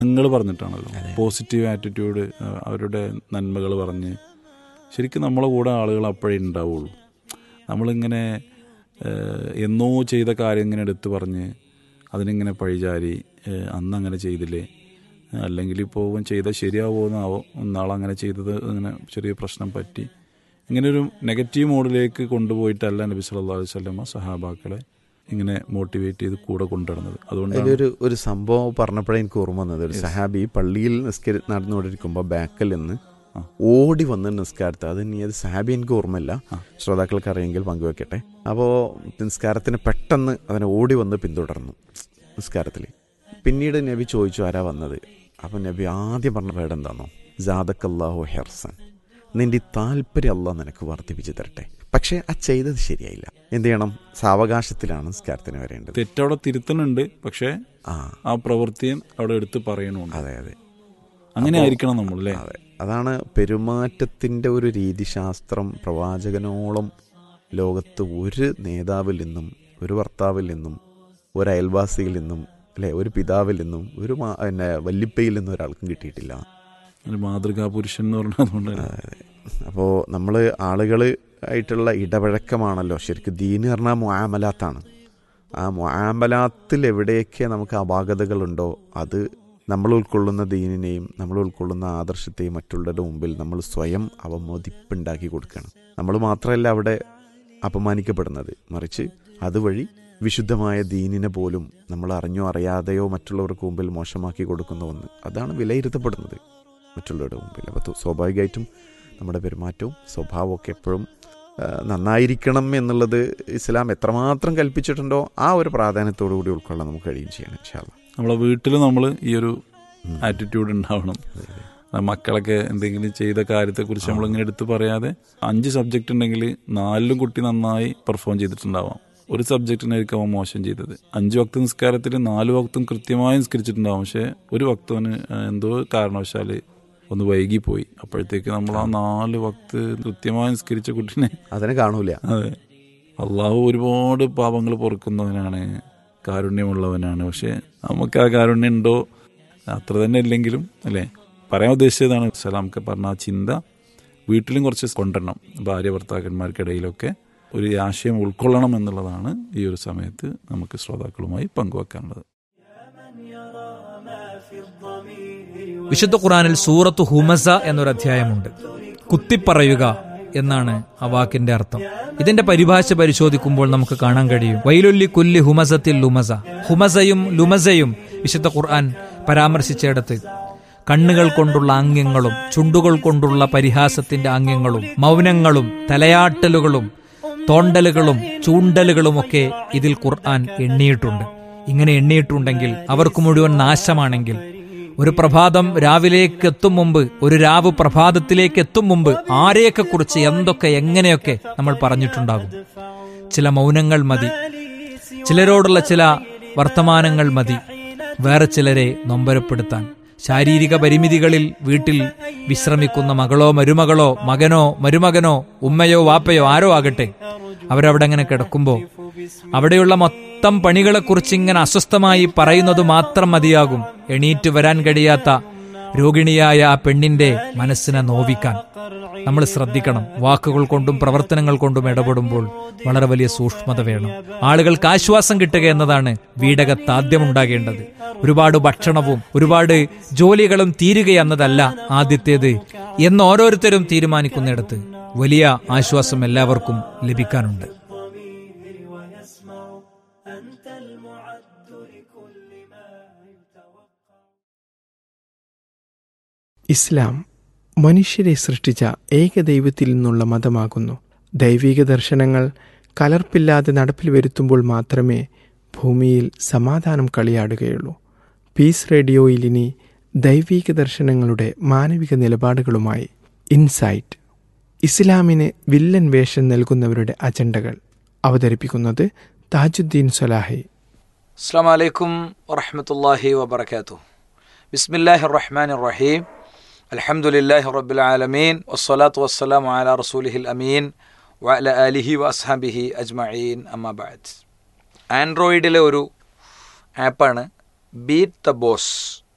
നിങ്ങൾ പറഞ്ഞിട്ടാണല്ലോ positive attitude അവരുടെ നന്മകൾ പറഞ്ഞ് ശരിക്കും നമ്മളെ കൂടെ ആളുകൾ അപ്പോഴേ ഉണ്ടാവുള്ളൂ നമ്മളിങ്ങനെ ഏഹ്, എന്നോ ചെയ്ത കാര്യം ഇങ്ങനെ എടുത്തു പറഞ്ഞ് അതിനിങ്ങനെ പഴിചാരി ഏഹ്, അന്ന് അങ്ങനെ ചെയ്തില്ലേ അല്ലെങ്കിൽ ഇപ്പോൾ ഇവൻ ചെയ്താൽ ശരിയാവുമോന്നാവോ നാളങ്ങനെ ചെയ്തത് അങ്ങനെ ചെറിയ പ്രശ്നം പറ്റി ഇങ്ങനെ ഒരു നെഗറ്റീവ് മോഡിലേക്ക് കൊണ്ടുപോയിട്ടല്ല നബി സല്ലല്ലാഹു അലൈഹി വസല്ലമ സഹാബാക്കളെ ഇങ്ങനെ മോട്ടിവേറ്റ് ചെയ്ത് കൂടെ കൊണ്ടുവരുന്നത് അതുകൊണ്ടാണ് അതിലൊരു ഒരു സംഭവം പറഞ്ഞപ്പോഴേ എനിക്ക് ഓർമ്മ വന്നത് ഒരു സഹാബി പള്ളിയിൽ നിസ്കരി നടന്നുകൊണ്ടിരിക്കുമ്പോൾ ബാക്കിൽ നിന്ന് ആ. ഓടി വന്ന് നിസ്കാരത്തെ അത് ഇനി അത് സഹാബി എനിക്ക് ഓർമ്മയില്ല ആ. ശ്രോതാക്കൾക്ക് അറിയെങ്കിൽ പങ്കുവെക്കട്ടെ അപ്പോൾ നിസ്കാരത്തിന് പെട്ടെന്ന് അതിനെ ഓടി വന്ന് പിന്തുടർന്നു നിസ്കാരത്തിൽ പിന്നീട് നബി ചോദിച്ചു ആരാ വന്നത് അപ്പം നബി ആദ്യം പറഞ്ഞ വേർഡ് എന്താണോ ജാദക്കല്ലാഹു ഹെർസൻ നിന്റെ ഈ താല്പര്യം അള്ളാഹ് നിനക്ക് വർദ്ധിപ്പിച്ചു തരട്ടെ പക്ഷേ ആ ചെയ്തത് ശരിയായില്ല എന്ത് ചെയ്യണം സാവകാശത്തിലാണ് നിസ്കാരത്തിന് വരേണ്ടത് തെറ്റവിടെ തിരുത്തുന്നുണ്ട് പക്ഷേ ആ ആ പ്രവൃത്തിയും അവിടെ എടുത്ത് പറയണമുണ്ട് അതെ അതെ അങ്ങനെ അപ്പോ- ആയിരിക്കണം നമ്മൾ അല്ലേ അതെ അതാണ് പെരുമാറ്റത്തിന്റെ ഒരു രീതിശാസ്ത്രം പ്രവാചകനോളം ലോകത്ത് ഒരു നേതാവിൽ നിന്നും ഒരു ഭർത്താവിൽ നിന്നും ഒരു അയൽവാസിയിൽ നിന്നും അല്ലെ ഒരു പിതാവിൽ നിന്നും ഒരു മാ- പിന്നെ വല്ലിപ്പയിൽ നിന്നും ഒരാൾക്കും കിട്ടിയിട്ടില്ല ഒരു മാതൃകാ പുരുഷൻ എന്ന് പറഞ്ഞാൽ അതുകൊണ്ടല്ലേ അപ്പോൾ നമ്മൾ ആളുകൾ ആയിട്ടുള്ള ഇടപഴക്കമാണല്ലോ ശരിക്കും ദീന് പറഞ്ഞാൽ മുആമലാത്താണ് ആ മുആമലാത്തിൽ എവിടെയൊക്കെ നമുക്ക് അപാകതകളുണ്ടോ അത് നമ്മൾ ഉൾക്കൊള്ളുന്ന ദീനിനെയും നമ്മൾ ഉൾക്കൊള്ളുന്ന ആദർശത്തെയും മറ്റുള്ളവരുടെ മുമ്പിൽ നമ്മൾ സ്വയം അവമതിപ്പുണ്ടാക്കി കൊടുക്കണം നമ്മൾ മാത്രമല്ല അവിടെ അപമാനിക്കപ്പെടുന്നത് മറിച്ച് അതുവഴി വിശുദ്ധമായ ദീനിനെ പോലും നമ്മൾ അറിഞ്ഞോ അറിയാതെയോ മറ്റുള്ളവർക്ക് മുമ്പിൽ മോശമാക്കി കൊടുക്കുന്ന ഒന്ന് അതാണ് വിലയിരുത്തപ്പെടുന്നത് മറ്റുള്ളവരുടെ മുമ്പിൽ അപ്പോൾ സ്വാഭാവികമായിട്ടും നമ്മുടെ പെരുമാറ്റവും സ്വഭാവവും ഒക്കെ എപ്പോഴും ആ, നന്നായിരിക്കണം എന്നുള്ളത് ഇസ്ലാം എത്രമാത്രം കൽപ്പിച്ചിട്ടുണ്ടോ ആ ഒരു പ്രാധാന്യത്തോടു കൂടി ഉൾക്കൊള്ളാൻ നമുക്ക് കഴിയും ചെയ്യണം ഇൻഷാല്ല നമ്മളെ വീട്ടിൽ നമ്മൾ ഈ ഒരു ആറ്റിറ്റ്യൂഡ് ഉണ്ടാവണം ആ മക്കളൊക്കെ എന്തെങ്കിലും ചെയ്ത കാര്യത്തെക്കുറിച്ച് നമ്മളിങ്ങനെ എടുത്ത് പറയാതെ അഞ്ച് സബ്ജക്റ്റ് ഉണ്ടെങ്കിൽ നാലിലും കുട്ടി നന്നായി പെർഫോം ചെയ്തിട്ടുണ്ടാവാം ഒരു സബ്ജക്റ്റിനായിരിക്കും അവൻ മോശം ചെയ്തത് അഞ്ച് വക്ത നിസ്കാരത്തിൽ നാല് വക്തും കൃത്യമായി നിസ്കരിച്ചിട്ടുണ്ടാവും പക്ഷെ ഒരു വക്തവന് എന്തോ കാരണവശാല് ഒന്ന് വൈകിപ്പോയി അപ്പോഴത്തേക്ക് നമ്മൾ ആ നാല് വക്ത് കൃത്യമായി നിസ്കരിച്ച കുട്ടീനെ അതിനെ കാണൂല അതെ അള്ളാഹു ഒരുപാട് പാപങ്ങൾ പൊറുക്കുന്നവനാണ് കാരുണ്യമുള്ളവനാണ് പക്ഷെ നമുക്ക് ആ കാരുണ്യം ഉണ്ടോ അത്ര തന്നെ ഇല്ലെങ്കിലും അല്ലേ പറയാൻ ഉദ്ദേശിച്ചതാണ് സലാംക്ക് പറഞ്ഞ ആ ചിന്ത വീട്ടിലും കുറച്ച് കൊണ്ടുവരണം ഭാര്യ ഭർത്താക്കന്മാർക്കിടയിലൊക്കെ ഒരു ആശയം ഉൾക്കൊള്ളണം എന്നുള്ളതാണ് ഈ ഒരു സമയത്ത് നമുക്ക് ശ്രോതാക്കളുമായി പങ്കുവെക്കാനുള്ളത് വിശുദ്ധ ഖുറാനിൽ സൂറത്ത് ഹുമസ എന്നൊരു അധ്യായമുണ്ട് കുത്തിപ്പറയുക എന്നാണ് ആ വാക്കിന്റെ അർത്ഥം ഇതിന്റെ പരിഭാഷ പരിശോധിക്കുമ്പോൾ നമുക്ക് കാണാൻ കഴിയും വൈലുല്ലി കുല്ലി ഹുമസത്തിൽ ലുമസ ഹുമസയും ലുമസയും വിശുദ്ധ ഖുർആൻ പരാമർശിച്ചിടത്ത് കണ്ണുകൾ കൊണ്ടുള്ള ആംഗ്യങ്ങളും ചുണ്ടുകൾ കൊണ്ടുള്ള പരിഹാസത്തിന്റെ ആംഗ്യങ്ങളും മൗനങ്ങളും തലയാട്ടലുകളും തോണ്ടലുകളും ചൂണ്ടലുകളുമൊക്കെ ഇതിൽ ഖുർആൻ എണ്ണിയിട്ടുണ്ട് ഇങ്ങനെ എണ്ണിയിട്ടുണ്ടെങ്കിൽ അവർക്ക് മുഴുവൻ നാശമാണെങ്കിൽ ഒരു പ്രഭാതം രാവിലേക്ക് എത്തും മുമ്പ് ഒരു രാവ് പ്രഭാതത്തിലേക്ക് എത്തും മുമ്പ് ആരെയൊക്കെ കുറിച്ച് എന്തൊക്കെ എങ്ങനെയൊക്കെ നമ്മൾ പറഞ്ഞിട്ടുണ്ടാകും ചില മൗനങ്ങൾ മതി ചിലരോടുള്ള ചില വർത്തമാനങ്ങൾ മതി വേറെ ചിലരെ നൊമ്പരപ്പെടുത്താൻ ശാരീരിക പരിമിതികളിൽ വീട്ടിൽ വിശ്രമിക്കുന്ന മകളോ മരുമകളോ മകനോ മരുമകനോ ഉമ്മയോ വാപ്പയോ ആരോ ആകട്ടെ അവരവിടെ അങ്ങനെ കിടക്കുമ്പോൾ അവിടെയുള്ള മൊത്തം പണികളെക്കുറിച്ച് ഇങ്ങനെ അസ്വസ്ഥമായി പറയുന്നത് മാത്രം മതിയാകും എണീറ്റ് വരാൻ കഴിയാത്ത രോഗിണിയായ ആ പെണ്ണിന്റെ മനസ്സിനെ നോവിക്കാൻ നമ്മൾ ശ്രദ്ധിക്കണം വാക്കുകൾ കൊണ്ടും പ്രവർത്തനങ്ങൾ കൊണ്ടും ഇടപെടുമ്പോൾ വളരെ വലിയ സൂക്ഷ്മത വേണം ആളുകൾക്ക് ആശ്വാസം കിട്ടുക എന്നതാണ് വീടകത്ത് ആദ്യം ഉണ്ടാകേണ്ടത് ഒരുപാട് ഭക്ഷണവും ഒരുപാട് ജോലികളും തീരുക എന്നതല്ല ആദ്യത്തേത് എന്ന് ഓരോരുത്തരും തീരുമാനിക്കുന്നിടത്ത് വലിയ ആശ്വാസം എല്ലാവർക്കും ലഭിക്കാനുണ്ട് ഇസ്ലാം മനുഷ്യരെ സൃഷ്ടിച്ച ഏകദൈവത്തിൽ നിന്നുള്ള മതമാകുന്നു ദൈവിക ദർശനങ്ങൾ കലർപ്പില്ലാതെ നടപ്പിൽ വരുത്തുമ്പോൾ മാത്രമേ ഭൂമിയിൽ സമാധാനം കളിയാടുകയുള്ളൂ പീസ് റേഡിയോയിൽ ഇനി ദൈവിക ദർശനങ്ങളുടെ മാനവിക നിലപാടുകളുമായി ഇൻസൈറ്റ് ഇസ്ലാമിന് വില്ലൻ വേഷം നൽകുന്നവരുടെ അജണ്ടകൾ അവതരിപ്പിക്കുന്നത് താജുദ്ദീൻ സലാഹി അസ്സാം വലൈക്കും വറഹമത്തല്ലാഹി വബർക്കാത്തു ബിസ്മില്ലാഹി റഹ്മാൻ റഹീം അലഹമുല്ലാഹി റബ്ബുലാലമീൻ വസ്സലാത്തു വസ്സലാം അല റസൂലിഹിൽ അമീൻ വഅല അലിഹി വഅസ്ഹാബിഹി അജ്മഈൻ അമ്മാബാദ് ആൻഡ്രോയിഡിലെ ഒരു ആപ്പാണ് ബീറ്റ് ദ ബോസ്